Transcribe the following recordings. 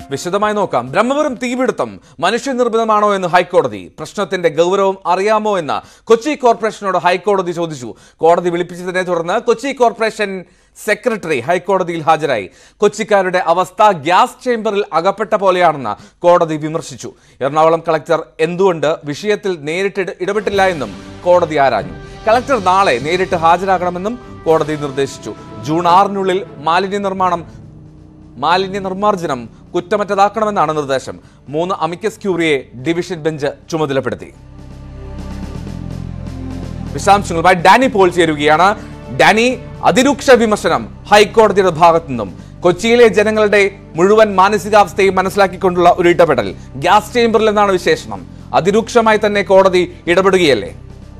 വിശദമായി നോക്കാം ബ്രഹ്മപുരം തീപിടുത്തം മനുഷ്യനിർമ്മിതമാണോ എന്ന് ഹൈക്കോടതി പ്രശ്നത്തിന്റെ ഗൗരവം അറിയാമോ എന്ന് കൊച്ചി കോർപ്പറേഷനോട് ഹൈക്കോടതി ചോദിച്ചു കോടതി വിളിപ്പിച്ചതിനെ തുടർന്ന് കൊച്ചി കോർപ്പറേഷൻ സെക്രട്ടറി ഹൈക്കോടതിയിൽ ഹാജരായി കൊച്ചിക്കാരുടെ അവസ്ഥ ഗ്യാസ് ചേംബറിൽ അകപ്പെട്ട പോലെയാണെന്ന് കോടതി വിമർശിച്ചു എറണാകുളം കളക്ടർ എന്തുകൊണ്ട് വിഷയത്തിൽ നേരിട്ട് ഇട- ഇടപെട്ടില്ല എന്നും കോടതി ആരാഞ്ഞു കളക്ടർ നാളെ നേരിട്ട് ഹാജരാകണമെന്നും കോടതി നിർദ്ദേശിച്ചു ജൂൺ ആറിനുള്ളിൽ മാലിന്യ നിർമ്മാണം മാലിന്യ നിർമ്മാർജ്ജനം കുറ്റമറ്റതാക്കണമെന്നാണ് നിർദ്ദേശം മൂന്ന് അമിക്കസ് ക്യൂറിയെ ഡിവിഷൻ ബെഞ്ച് ചുമതലപ്പെടുത്തി വിശദാംശങ്ങളുമായി ഡാനി പോൾ ചേരുകയാണ് ഡാനി അതിരൂക്ഷ വിമർശനം ഹൈക്കോടതിയുടെ ഭാഗത്തു നിന്നും കൊച്ചിയിലെ ജനങ്ങളുടെ മുഴുവൻ മാനസികാവസ്ഥയും മനസ്സിലാക്കിക്കൊണ്ടുള്ള ഒരു ഇടപെടൽ ഗ്യാസ് ചേംബറിൽ എന്നാണ് വിശേഷണം അതിരൂക്ഷമായി തന്നെ കോടതി ഇടപെടുകയല്ലേ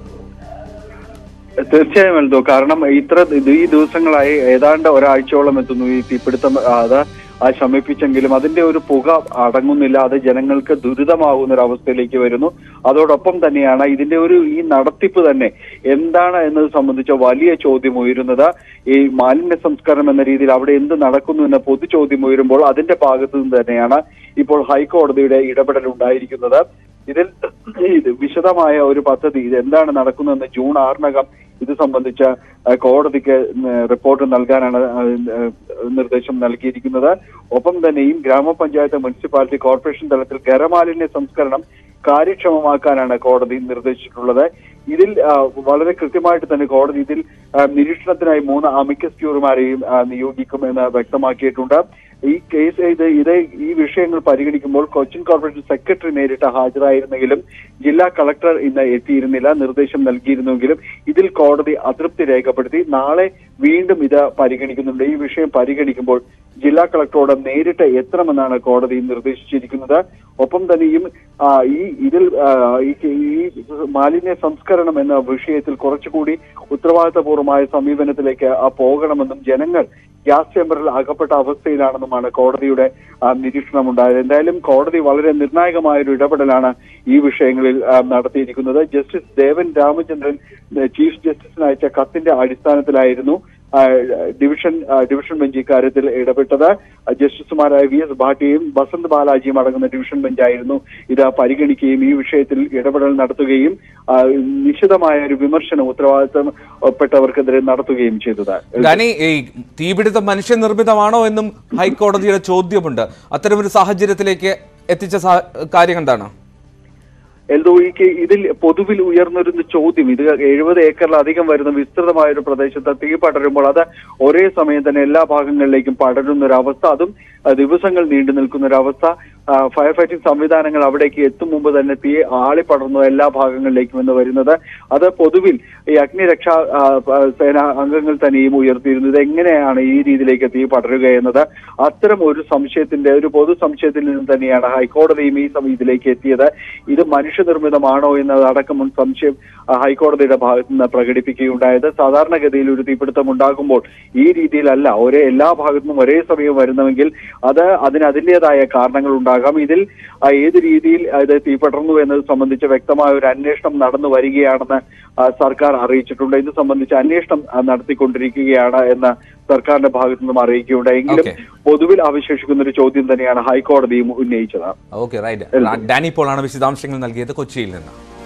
തീർച്ചയായും എൽദോ കാരണം ഇത്ര ഇത് ഈ ദിവസങ്ങളായി ഏതാണ്ട് ഒരാഴ്ചയോളം എത്തുന്നു ഈ തീപിടുത്തം ആ, അത് ആ ശമിപ്പിച്ചെങ്കിലും അതിന്റെ ഒരു പുക അടങ്ങുന്നില്ല അത് ജനങ്ങൾക്ക് ദുരിതമാകുന്ന ഒരു അവസ്ഥയിലേക്ക് വരുന്നു അതോടൊപ്പം തന്നെയാണ് ഇതിന്റെ ഒരു ഈ നടത്തിപ്പ് തന്നെ എന്താണ് എന്നത് സംബന്ധിച്ച വലിയ ചോദ്യം ഉയരുന്നത് ഈ മാലിന്യ സംസ്കരണം എന്ന രീതിയിൽ അവിടെ എന്ത് നടക്കുന്നു എന്ന പൊതു ചോദ്യം ഉയരുമ്പോൾ അതിന്റെ ഭാഗത്തു നിന്ന് തന്നെയാണ് ഇപ്പോൾ ഹൈക്കോടതിയുടെ ഇടപെടൽ ഉണ്ടായിരിക്കുന്നത് ഇതിൽ ഇത് വിശദമായ ഒരു പദ്ധതി ഇത് എന്താണ് നടക്കുന്നതെന്ന് ജൂൺ ആറിനകം ഇത് സംബന്ധിച്ച ആ, കോടതിക്ക് ഉം, റിപ്പോർട്ട് നൽകാനാണ് ആ, ആ, നിർദ്ദേശം നൽകിയിരിക്കുന്നത് ഒപ്പം തന്നെയും ഗ്രാമപഞ്ചായത്ത് മുനിസിപ്പാലിറ്റി കോർപ്പറേഷൻ തലത്തിൽ ഖരമാലിന്യ സംസ്കരണം കാര്യക്ഷമമാക്കാനാണ് കോടതി നിർദ്ദേശിച്ചിട്ടുള്ളത് ഇതിൽ ആ, വളരെ കൃത്യമായിട്ട് തന്നെ കോടതി ഇതിൽ ആ, നിരീക്ഷണത്തിനായി മൂന്ന് അമിക്കസ് ക്യൂറുമാരെയും ആ, നിയോഗിക്കുമെന്ന് വ്യക്തമാക്കിയിട്ടുണ്ട് ഈ കേസ് ഇത് ഇത് ഈ വിഷയങ്ങൾ പരിഗണിക്കുമ്പോൾ കൊച്ചിൻ കോർപ്പറേഷൻ സെക്രട്ടറി നേരിട്ട് ഹാജരായിരുന്നെങ്കിലും ജില്ലാ കളക്ടർ ഇന്ന് എത്തിയിരുന്നില്ല നിർദ്ദേശം നൽകിയിരുന്നെങ്കിലും ഇതിൽ കോടതി അതൃപ്തി രേഖപ്പെടുത്തി നാളെ വീണ്ടും ഇത് പരിഗണിക്കുന്നുണ്ട് ഈ വിഷയം പരിഗണിക്കുമ്പോൾ ജില്ലാ കളക്ടറോട് നേരിട്ട് എത്തണമെന്നാണ് കോടതി നിർദ്ദേശിച്ചിരിക്കുന്നത് ഒപ്പം തന്നെയും ആ, ഈ ഇതിൽ ആ, ഈ ഈ മാലിന്യ സംസ്കരണം എന്ന വിഷയത്തിൽ കുറച്ചുകൂടി ഉത്തരവാദിത്തപൂർവമായ സമീപനത്തിലേക്ക് ആ, പോകണമെന്നും ജനങ്ങൾ ഗ്യാസ് ചേമ്പറിൽ അകപ്പെട്ട അവസ്ഥയിലാണെന്നുമാണ് കോടതിയുടെ ആ, നിരീക്ഷണമുണ്ടായത് എന്തായാലും കോടതി വളരെ നിർണായകമായ ഒരു ഇടപെടലാണ് ഈ വിഷയങ്ങളിൽ ആ, നടത്തിയിരിക്കുന്നത് ജസ്റ്റിസ് ദേവൻ രാമചന്ദ്രൻ ഏ, ചീഫ് ജസ്റ്റിസിന് അയച്ച കത്തിന്റെ അടിസ്ഥാനത്തിലായിരുന്നു ആ, ഡിവിഷൻ ആ, ഡിവിഷൻ ബെഞ്ച് ഇക്കാര്യത്തിൽ ഇടപെട്ടത് ജസ്റ്റിസുമാരായ വി എസ് ഭാട്ടിയും ബസന്ത് ബാലാജിയും അടങ്ങുന്ന ഡിവിഷൻ ബെഞ്ചായിരുന്നു ഇത് പരിഗണിക്കുകയും ഈ വിഷയത്തിൽ ഇടപെടൽ നടത്തുകയും ആ, നിശിതമായ ഒരു വിമർശനം ഉത്തരവാദിത്തപ്പെട്ടവർക്കെതിരെ നടത്തുകയും ചെയ്തത് ഡാനി ഈ തീപിടുത്തം മനുഷ്യനിർമ്മിതമാണോ എന്നും ഹൈക്കോടതിയുടെ ചോദ്യമുണ്ട് അത്തരമൊരു സാഹചര്യത്തിലേക്ക് എത്തിച്ച സാ- കാര്യം എന്താണ് എൽദോ ഈ കേ- ഇതിൽ പൊതുവിൽ ഉയർന്നൊരു ചോദ്യം ഇത് എഴുപത് ഏക്കറിലധികം വരുന്ന വിസ്തൃതമായ ഒരു പ്രദേശത്ത് തീ പടരുമ്പോൾ അത് ഒരേ സമയം തന്നെ എല്ലാ ഭാഗങ്ങളിലേക്കും പടരുന്ന ഒരു അവസ്ഥ അതും ആ, ദിവസങ്ങൾ നീണ്ടു നിൽക്കുന്ന ഒരു അവസ്ഥ ആ, ഫയർ ഫൈറ്റിംഗ് സംവിധാനങ്ങൾ അവിടേക്ക് എത്തും മുമ്പ് തന്നെ തീ ആളിപ്പടർന്നു എല്ലാ ഭാഗങ്ങളിലേക്കും എന്ന് വരുന്നത് അത് പൊതുവിൽ ഈ അഗ്നിരക്ഷാ ആ, പ- സേന അംഗങ്ങൾ തന്നെയും ഉയർത്തിയിരുന്നു ഇത് എങ്ങനെയാണ് ഈ രീതിയിലേക്ക് തീ പടരുക എന്നത് അത്തരം ഒരു സംശയത്തിന്റെ ഒരു പൊതു സംശയത്തിൽ നിന്ന് തന്നെയാണ് ഹൈക്കോടതിയും ഈ സം- ഇതിലേക്ക് എത്തിയത് ഇത് മനുഷ്യനിർമ്മിതമാണോ എന്നതടക്കം ഒരു സംശയം ആ, ഹൈക്കോടതിയുടെ ഭാഗത്ത് നിന്ന് പ്രകടിപ്പിക്കുകയുണ്ടായത് സാധാരണഗതിയിൽ ഒരു തീപിടുത്തം ഉണ്ടാകുമ്പോൾ ഈ രീതിയിലല്ല ഒരേ എല്ലാ ഭാഗത്തു നിന്നും ഒരേ സമയം വരുന്നുവെങ്കിൽ അത് അതിന് അതിൻ്റെതായ കാരണങ്ങൾ ഉണ്ടാകാം ഇതിൽ ആ, ഏത് രീതിയിൽ ഇത് തീപടർന്നു എന്നത് സംബന്ധിച്ച് വ്യക്തമായ ഒരു അന്വേഷണം നടന്നു വരികയാണെന്ന് ആ, സർക്കാർ അറിയിച്ചിട്ടുണ്ട് ഇത് സംബന്ധിച്ച് അന്വേഷണം ആ, നടത്തിക്കൊണ്ടിരിക്കുകയാണ് എന്ന് സർക്കാരിന്റെ ഭാഗത്തു നിന്നും അറിയിക്കുകയുണ്ടായി എങ്കിലും Okay. പൊതുവിൽ അവശേഷിക്കുന്ന ഒരു ചോദ്യം തന്നെയാണ് ഹൈക്കോടതിയും ഉന്നയിച്ചത് ഓക്കെ റൈറ്റ് ഡാനി പോളാണ് വിശദാംശങ്ങൾ നൽകിയത് കൊച്ചിയിൽ നിന്ന്